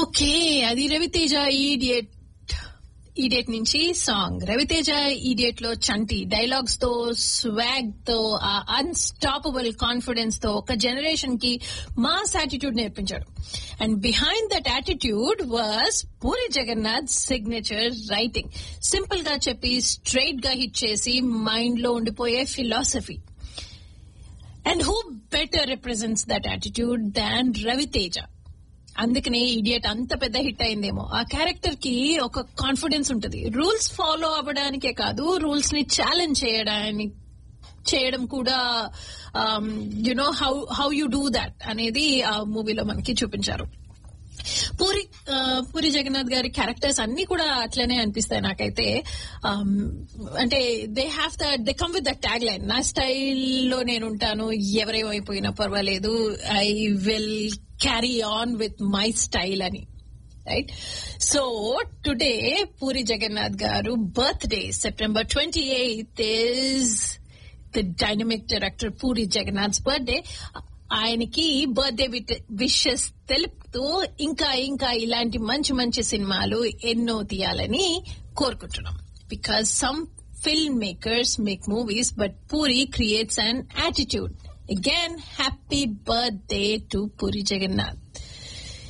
okay అది Ravi Teja idiot idiot నుంచి song Ravi Teja idiot లో చంటి డైలాగ్స్ తో స్వాగ్ తో ఆ అన్స్టాపబుల్ కాన్ఫిడెన్స్ తో ఒక జనరేషన్ కి మాస్ యాటిట్యూడ్ నేర్పించాడు and behind that attitude was Puri Jagannadh signature writing simple గా చెప్పి స్ట్రైట్ గా హిట్ చేసి మైండ్ లో ఉండిపోయే philosophy and who better represents that attitude than Ravi Teja అందుకనే ఇడియట్ అంత పెద్ద హిట్ అయిందేమో ఆ క్యారెక్టర్ కి ఒక కాన్ఫిడెన్స్ ఉంటుంది రూల్స్ ఫాలో అవ్వడానికే కాదు రూల్స్ ని ఛాలెంజ్ చేయడానికి చేయడం కూడా you know how how you do that అనేది ఆ మూవీలో మనకి చూపించారు పూరి ఆ, పూరి జగన్నాథ్ గారి క్యారెక్టర్స్ అన్ని కూడా అట్లనే అనిపిస్తాయి నాకైతే Um, అంటే they have the they come with the tag line నా స్టైల్లో నేను ఉంటాను ఎవరేమైపోయినా పర్వాలేదు I will carry on with my style అని right so today Puri Jagannadh garu birthday September twenty eighth is the dynamic director Puri Jagannadh's birthday ఆయనకి బర్త్డే విషెస్ తెలుపుతూ ఇంకా ఇంకా ఇలాంటి మంచి మంచి సినిమాలు ఎన్నో తీయాలని కోరుకుంటున్నాం because some film makers make movies but Puri creates an attitude again happy birthday to Puri Jagannadh